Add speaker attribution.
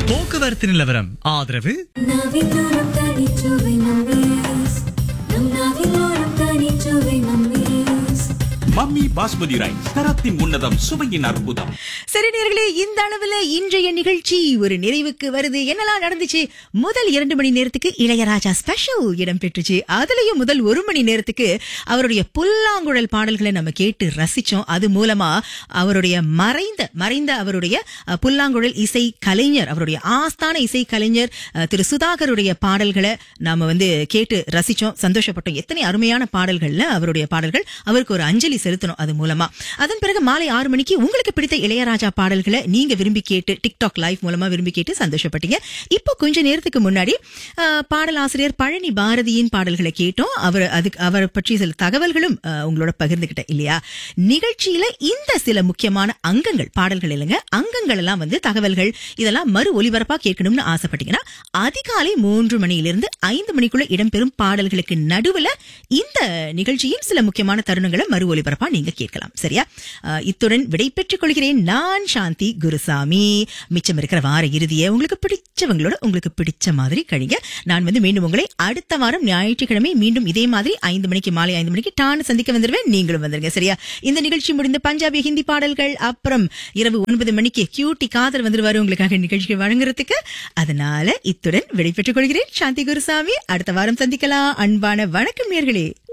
Speaker 1: போக்குவரத்து நிலவரம் ஆதரவு
Speaker 2: நாவிலோரம் தனிச்சுவை மம்மீஸ் நம் நாவிலோரம் தனிச்சுவை மம்மீஸ்
Speaker 3: மம்மி பாஸ்மதி ரைஸ் தரத்தின் உன்னதம் சுவையின் அற்புதம்
Speaker 4: சரி நேர்களே இந்த அளவுல இன்றைய நிகழ்ச்சி ஒரு நிறைவுக்கு வருது என்னெல்லாம் நடந்துச்சு முதல் இரண்டு மணி நேரத்துக்கு இளையராஜா ஸ்பெஷல் இடம் பெற்றுச்சு அதுலயும் முதல் ஒரு மணி நேரத்துக்கு அவருடைய புல்லாங்குழல் பாடல்களை நம்ம கேட்டு ரசிச்சோம் அது மூலமா அவருடைய மறைந்த மறைந்த அவருடைய அஹ், புல்லாங்குழல் இசை கலைஞர் அவருடைய ஆஸ்தான இசை கலைஞர் அஹ், திரு சுதாகருடைய பாடல்களை நாம வந்து கேட்டு ரசிச்சோம் சந்தோஷப்பட்டோம் எத்தனை அருமையான பாடல்கள்ல அவருடைய பாடல்கள் அவருக்கு ஒரு அஞ்சலி செலுத்தணும் அது மூலமா அதன் பிறகு மாலை ஆறு மணிக்கு உங்களுக்கு பிடித்த இளையராஜா பாடல்களை நீங்க விரும்பி கேட்டு டிக்டாக் லைவ் மூலமா விரும்பி கேட்டு சந்தோஷப்பட்டீங்க இப்போ கொஞ்ச நேரத்துக்கு முன்னாடி அஹ், பாடலாசிரியர் பழனி பாரதியின் பாடல்களை கேட்டோம் அவர் அதுக்கு அவரை பற்றி சில தகவல்களும் அஹ், உங்களோட பகிர்ந்துகிட்டேன் இல்லையா நிகழ்ச்சியில இந்த சில முக்கியமான அங்கங்கள் பாடல்கள் இல்லைங்க அங்கங்கள் எல்லாம் வந்து தகவல்கள் இதெல்லாம் மறு ஒலிபரப்பா கேட்கணும்னு ஆசைப்பட்டீங்கன்னா அதிகாலை மூன்று மணியிலிருந்து ஐந்து மணிக்குள்ள இடம்பெறும் பாடல்களுக்கு நடுவுல இந்த நிகழ்ச்சியின் சில முக்கியமான தருணங்களை மறு ஒலிபரப்பா நீங்க கேட்கலாம் சரியா அஹ், இத்துடன் விடை பெற்றுக் கொள்கிறேன் நான் சாந்தி குருசாமி மிச்சம் இருக்கிற வார இறுதியை உங்களுக்கு பிடிச்சவங்களோட உங்களுக்கு பிடிச்ச மாதிரி கழிங்க நான் வந்து மீண்டும் உங்களை அடுத்த வாரம் ஞாயிற்றுக்கிழமை மீண்டும் இதே மாதிரி ஐந்து மணிக்கு மாலை ஐந்து மணிக்கு டான்னு சந்திக்க வந்துருவேன் நீங்களும் வந்துருங்க சரியா இந்த நிகழ்ச்சி முடிந்து பஞ்சாபி ஹிந்தி பாடல்கள் அப்புறம் இரவு ஒன்பது மணிக்கு கியூட்டி காதல் வந்துருவாரு உங்களுக்காக நிகழ்ச்சிக்கு வழங்குறதுக்கு அதனால இத்துடன் விடை பெற்றுக் கொள்கிறேன் சாந்தி குருசாமி அடுத்த வாரம் சந்திக்கலாம் அன்பான வணக்கம் நேர்களே